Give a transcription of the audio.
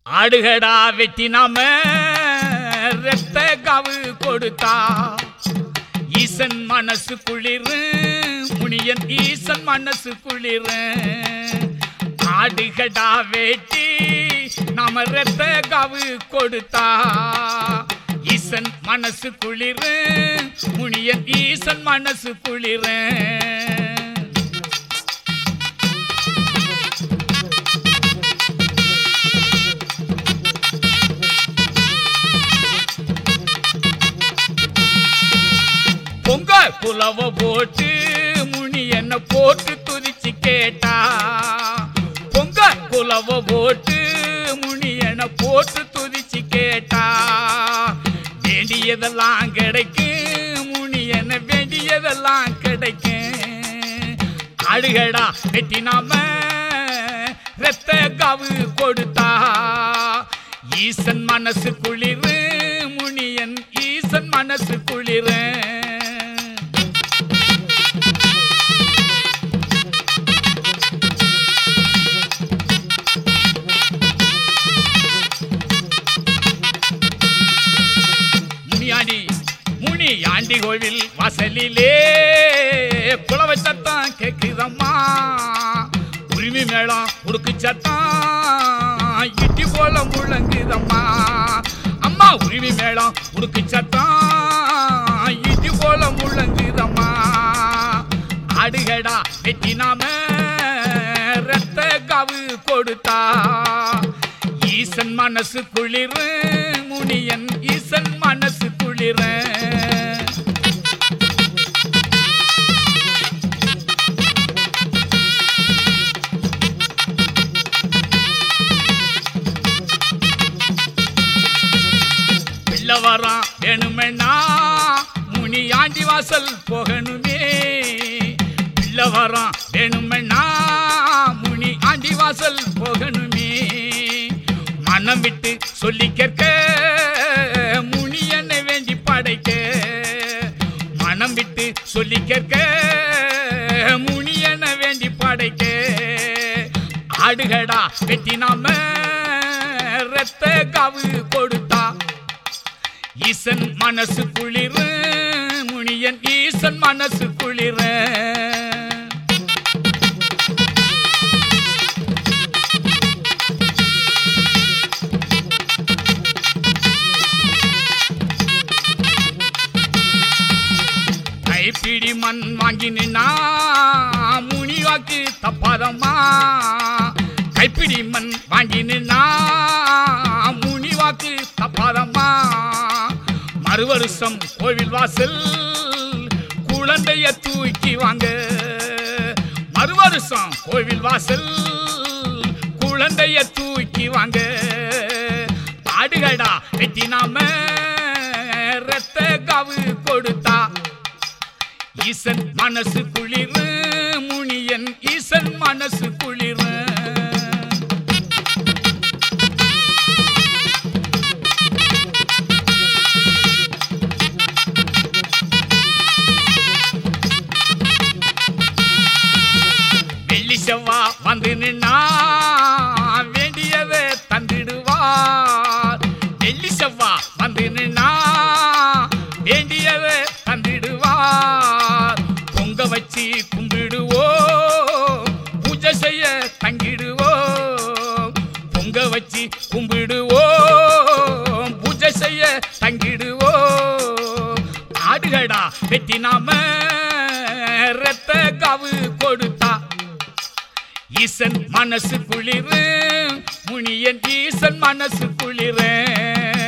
ஆடுகடா வெட்டி நாம ரத்த காவு கொடுத்தா ஈசன் மனசு குளிரு முனியன் ஈசன் மனசு குளிரு ஆடுகடா வெட்டி நாம ரத்த காவு கொடுத்தா ஈசன் மனசு குளிரு முனியன் ஈசன் மனசு குளிரு பொங்க புலவ போட்டு முனி என்ன போட்டு துதிச்சு கேட்டா பொங்க குலவ போட்டு முனி என்ன போட்டு துதிச்சு கேட்டா வேண்டியதெல்லாம் கிடைக்கும் முனி என்ன வேண்டியதெல்லாம் கிடைக்கும் அழுகடா வெட்டி நாம ரத்த காவு கொடுத்தா ஈசன் மனசு குளிரு முனியன் ஈசன் மனசு குளிரு முனியாண்டி முனி ஆண்டி கோவில் வாசலிலே புலவ சத்தம் கேக்குதம்மா உரிமை மேளம் உடுக்கு சத்தம் இட்டி போல முழங்குதம்மா அம்மா உரிமை மேளம் உடுக்கு சத்தம் இட்டி போல முழங்குதம்மா ஆடுகடா வெட்டி நாம ரத்த காவு கொடுத்தா ஈசன் மனசு குளிரு முனியன் ஈசன் மனசு குளிரு பிள்ளை வரான் வேணுமென்னா முனி ஆண்டி வாசல் போகணுமே பிள்ளை வரான் வேணுமென்னா முனி ஆண்டி வாசல் போகணுமே மனம் விட்டு சொல்லி கேட்க முனி என்னை வேண்டி படைக்க மனம் விட்டு சொல்லி கேட்க முனி என்னை வேண்டி படைக்க ஆடுகடா வெட்டி நாம ரத்த காவு கொடுத்தா ஈசன் மனசு குளிரு முனியன் ஈசன் மனசு குளிரு கைப்பிடி மண் வாங்கி நின்னா முனி வாக்கு தப்பாதம்மா கைப்பிடி மண் வாங்கி நின்னா முனி வாக்கு தப்பாதம்மா மறு வருஷம் கோவில் வாசல் குழந்தைய தூக்கி வாங்க மறு வருஷம் கோவில் வாசல் குழந்தைய தூக்கி வாங்க ஆடுகடா வெட்டி நாம ரத்த காவு கொடுத்தா ஈசன் மனசு குளிரு முனியன் ஈசன் மனசு குளிரு வெள்ளி செவ்வா வந்து நின்னா வேண்டியதை தந்திடுவார் வெள்ளி செவ்வா வந்து நின்னா வேண்டியதை தந்திடுவார் பொங்க வச்சு கும்பிடுவோம் பூஜை செய்ய தங்கிடுவோம் பொங்க வச்சு கும்பிடுவோம் பூஜை செய்ய தங்கிடுவோம் ஆடுகடா வெட்டி நாம ரத்த காவு கொடுத்தா ஈசன் மனசு குளிரு முனியன் ஈசன் மனசு குளிரு